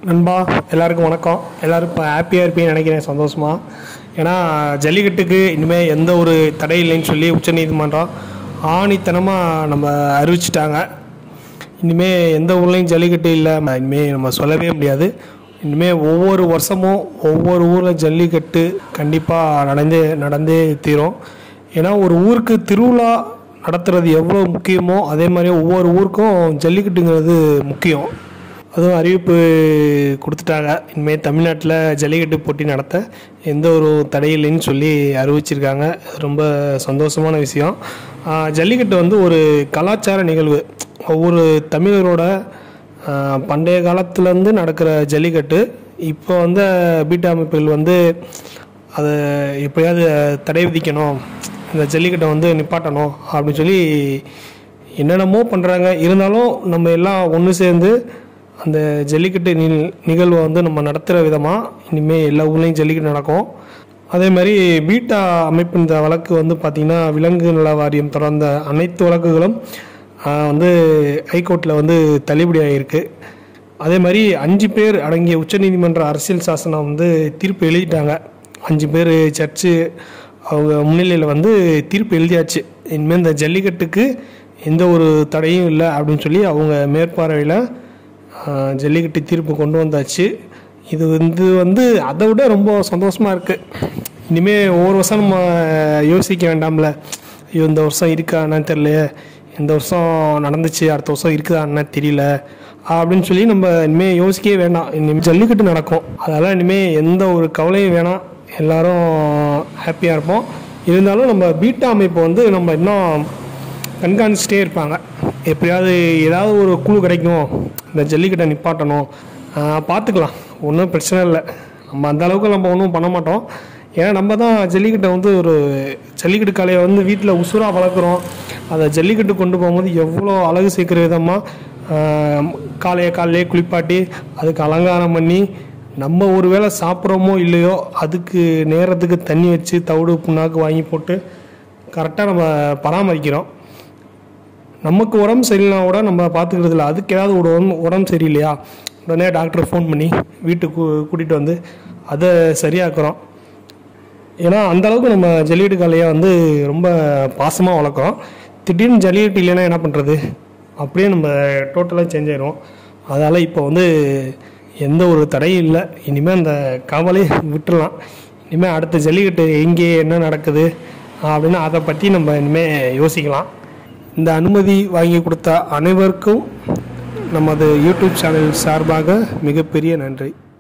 நண்பா எல்லாருக்கும் வணக்கம் எல்லாரும் இப்போ ஹாப்பியாக இருப்பீங்கன்னு நினைக்கிறேன் சந்தோஷமா ஏன்னா ஜல்லிக்கட்டுக்கு இனிமேல் எந்த ஒரு தடை இல்லைன்னு சொல்லி உச்சநீதிமன்றம் ஆணித்தனமாக நம்ம அறிவிச்சிட்டாங்க இனிமேல் எந்த ஊர்லேயும் ஜல்லிக்கட்டு இல்லை இனிமேல் நம்ம சொல்லவே முடியாது இனிமேல் ஒவ்வொரு வருஷமும் ஒவ்வொரு ஊரில் ஜல்லிக்கட்டு கண்டிப்பாக நடந்தே நடந்தே தீரும் ஏன்னா ஒரு ஊருக்கு திருவிழா நடத்துறது எவ்வளோ முக்கியமோ அதே மாதிரி ஒவ்வொரு ஊருக்கும் ஜல்லிக்கட்டுங்கிறது முக்கியம் அதுவும் அறிவிப்பு கொடுத்துட்டாங்க இனிமேல் தமிழ்நாட்டில் ஜல்லிக்கட்டு போட்டி நடத்த எந்த ஒரு தடையில்லைன்னு சொல்லி அறிவிச்சிருக்காங்க அது ரொம்ப சந்தோஷமான விஷயம் ஆஹ் ஜல்லிக்கட்டு வந்து ஒரு கலாச்சார நிகழ்வு ஒவ்வொரு தமிழரோட ஆஹ் பண்டைய காலத்துலேருந்து நடக்கிற ஜல்லிக்கட்டு இப்போ வந்து பீட்டா அமைப்புகள் வந்து அதை எப்படியாவது தடை விதிக்கணும் இந்த ஜல்லிக்கட்டை வந்து நிப்பாட்டணும் அப்படின்னு சொல்லி என்னென்னமோ பண்ணுறாங்க இருந்தாலும் நம்ம எல்லாம் ஒன்று சேர்ந்து அந்த ஜல்லிக்கட்டு நி நிகழ்வை வந்து நம்ம நடத்துகிற விதமாக இனிமேல் எல்லா ஊர்லேயும் ஜல்லிக்கட்டு நடக்கும் அதே மாதிரி பீட்டா அமைப்பு இந்த வழக்கு வந்து பார்த்திங்கன்னா விலங்கு நல வாரியம் தொடர்ந்த அனைத்து வழக்குகளும் ஆஹ், வந்து ஹைகோர்ட்டில் வந்து தள்ளுபடி ஆகியிருக்கு அதே மாதிரி அஞ்சு பேர் அடங்கிய உச்சநீதிமன்ற அரசியல் சாசனம் வந்து தீர்ப்பு எழுதிட்டாங்க அஞ்சு பேர் சர்ச்சு அவங்க முன்னிலையில் வந்து தீர்ப்பு எழுதியாச்சு இனிமேல் இந்த ஜல்லிக்கட்டுக்கு எந்த ஒரு தடையும் இல்லை அப்படின்னு சொல்லி அவங்க மேற்பார்வையில் ஆஹ், ஜல்லிக்கட்டு தீர்ப்பு கொண்டு வந்தாச்சு இது வந்து வந்து அதை விட ரொம்ப சந்தோஷமாக இருக்குது இனிமேல் ஒவ்வொரு வருஷம் நம்ம யோசிக்க வேண்டாம்ல ஐயோ இந்த வருஷம் இருக்கா என்னன்னு தெரியலையே இந்த வருஷம் நடந்துச்சு அடுத்த வருஷம் இருக்குதா என்ன தெரியல அப்படின்னு சொல்லி நம்ம இனிமேல் யோசிக்கவே வேண்டாம் இனிமேல் ஜல்லிக்கட்டு நடக்கும் அதெல்லாம் இனிமேல் எந்த ஒரு கவலையும் வேணாம் எல்லாரும் ஹாப்பியாக இருப்போம் இருந்தாலும் நம்ம பீட்டா அமைப்பு வந்து நம்ம இன்னும் கண்காணிச்சிட்டே இருப்பாங்க எப்படியாவது ஏதாவது ஒரு குழு கிடைக்கும் இந்த ஜல்லிக்கட்டை நிப்பாட்டணும் ஆஹ் பார்த்துக்கலாம் ஒன்றும் பிரச்சனை இல்லை நம்ம அந்த அளவுக்கு நம்ம ஒன்றும் பண்ண மாட்டோம் ஏன்னா நம்ம தான் ஜல்லிக்கட்டை வந்து ஒரு ஜல்லிக்கட்டு கலையை வந்து வீட்டில் உசுராக வளர்க்குறோம் அதை ஜல்லிக்கட்டு கொண்டு போகும்போது எவ்வளோ அழகு சேர்க்குற விதமாக காலையை காலையே குளிப்பாட்டி அதுக்கு அலங்காரம் பண்ணி நம்ம ஒரு வேளை சாப்பிட்றோமோ இல்லையோ அதுக்கு நேரத்துக்கு தண்ணி வச்சு தவிடு புண்ணாக்கு வாங்கி போட்டு கரெக்டாக நம்ம பராமரிக்கிறோம் நமக்கு உடம்பு சரியில்லைனா கூட நம்ம பார்த்துக்கிறது இல்லை அதுக்கு ஏதாவது ஒரு உடம்பு உடம்பு சரியில்லையா உடனே டாக்டரை ஃபோன் பண்ணி வீட்டுக்கு கூ- கூட்டிகிட்டு வந்து அதை சரியாக்குறோம் ஏன்னா அந்த அளவுக்கு நம்ம ஜல்லிக்கட்டு காளையை வந்து ரொம்ப பாசமாக வளர்க்குறோம் திடீர்னு ஜல்லிக்கட்டு இல்லைன்னா என்ன பண்ணுறது அப்படியே நம்ம டோட்டலாக சேஞ்ச் ஆயிரும் அதால் இப்போ வந்து எந்த ஒரு தடையும் இல்லை இனிமேல் அந்த கவலை விட்டுறலாம் இனிமேல் அடுத்த ஜல்லிக்கட்டு எங்கே என்ன நடக்குது அப்படின்னு அதை பற்றி நம்ம இனிமேல் யோசிக்கலாம் இந்த அனுமதி வாங்கி கொடுத்த அனைவருக்கும் நமது யூடியூப் சேனல் சார்பாக மிகப்பெரிய நன்றி